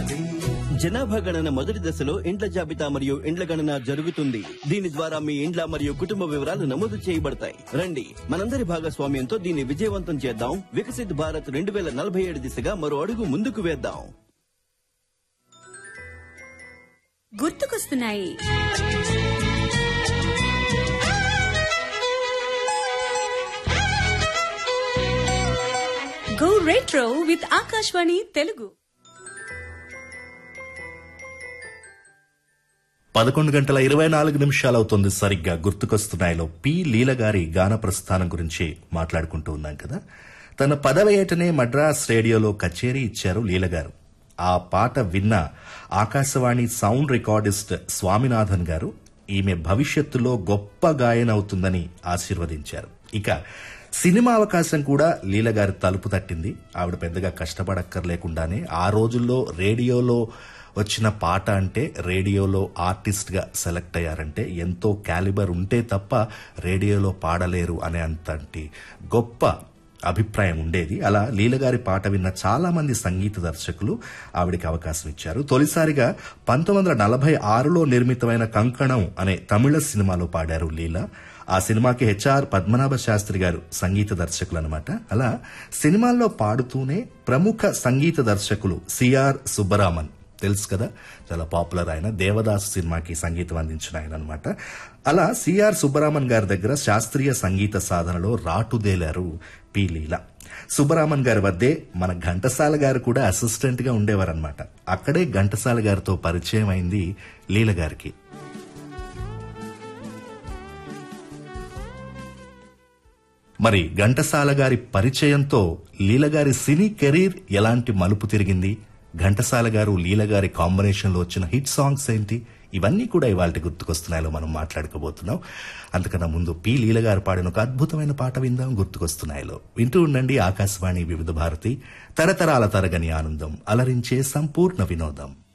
జనాభా గణన మొదటి దశలో ఇండ్ల జాబితా మరియు ఇండ్ల గణన జరుగుతుంది దీని ద్వారా మీ ఇండ్ల మరియు కుటుంబ వివరాలు నమోదు చేయబడతాయి రండి మనందరి భాగస్వామ్యంతో దీన్ని విజయవంతం చేద్దాం వికసిత్ భారత్ రెండు వేల నలభై ఏడు దిశగా మరో అడుగు ముందుకు వేద్దాం గుర్తుకొస్తున్నాయి go retro with Akashvani Telugu పదకొండు గంటల ఇరవై నాలుగు నిమిషాలు అవుతుంది సరిగ్గా గుర్తుకొస్తున్నాయిలో పి లీల గారి గాన ప్రస్థానం గురించి మాట్లాడుకుంటూ ఉన్నాం కదా తన పదవి ఏటనే మద్రాస్ రేడియోలో కచేరీ ఇచ్చారు లీల గారు ఆ పాట విన్న ఆకాశవాణి సౌండ్ రికార్డిస్ట్ స్వామినాథన్ గారు ఈమె భవిష్యత్తులో గొప్ప గాయన అవుతుందని ఆశీర్వదించారు ఇక సినిమా అవకాశం కూడా లీల గారి తలుపు తట్టింది ఆవిడ పెద్దగా కష్టపడక్కర్లేకుండానే ఆ రోజుల్లో రేడియోలో వచ్చిన పాట అంటే రేడియోలో ఆర్టిస్ట్ గా సెలెక్ట్ అయ్యారంటే ఎంతో క్యాలిబర్ ఉంటే తప్ప రేడియోలో పాడలేరు అనే అంతటి గొప్ప అభిప్రాయం ఉండేది అలా లీలగారి పాట విన్న చాలా మంది సంగీత దర్శకులు ఆవిడకి అవకాశం ఇచ్చారు తొలిసారిగా పంతొమ్మిది వందల నలభై ఆరులో నిర్మితమైన కంకణం అనే తమిళ సినిమాలో పాడారు లీల ఆ సినిమాకి హెచ్ఆర్ పద్మనాభ శాస్త్రి గారు సంగీత దర్శకులు అనమాట అలా సినిమాల్లో పాడుతూనే ప్రముఖ సంగీత దర్శకులు సిఆర్ సుబ్బరామన్ తెలుసు కదా చాలా పాపులర్ ఆయన దేవదాసు సినిమాకి సంగీతం అందించిన ఆయన అనమాట అలా సిఆర్ సుబ్బరామన్ గారి దగ్గర శాస్త్రీయ సంగీత సాధనలో రాటుదేలారు పి లీల సుబ్బరామన్ గారి వద్దే మన ఘంటసాల గారు కూడా అసిస్టెంట్ గా ఉండేవారనమాట అక్కడే ఘంటసాల గారితో పరిచయం అయింది లీల గారికి మరి ఘంటసాల గారి పరిచయంతో లీలగారి సినీ కెరీర్ ఎలాంటి మలుపు తిరిగింది ఘంటసాల గారు లీల గారి కాంబినేషన్ లో వచ్చిన హిట్ సాంగ్స్ ఏంటి ఇవన్నీ కూడా ఇవాళ గుర్తుకొస్తున్నాయో మనం మాట్లాడుకోబోతున్నాం అంతకన్నా ముందు పి లీల గారు పాడిన ఒక అద్భుతమైన పాట విందాం గుర్తుకొస్తున్నాయిలో వింటూ ఉండండి ఆకాశవాణి వివిధ భారతి తరతరాల తరగని ఆనందం అలరించే సంపూర్ణ వినోదం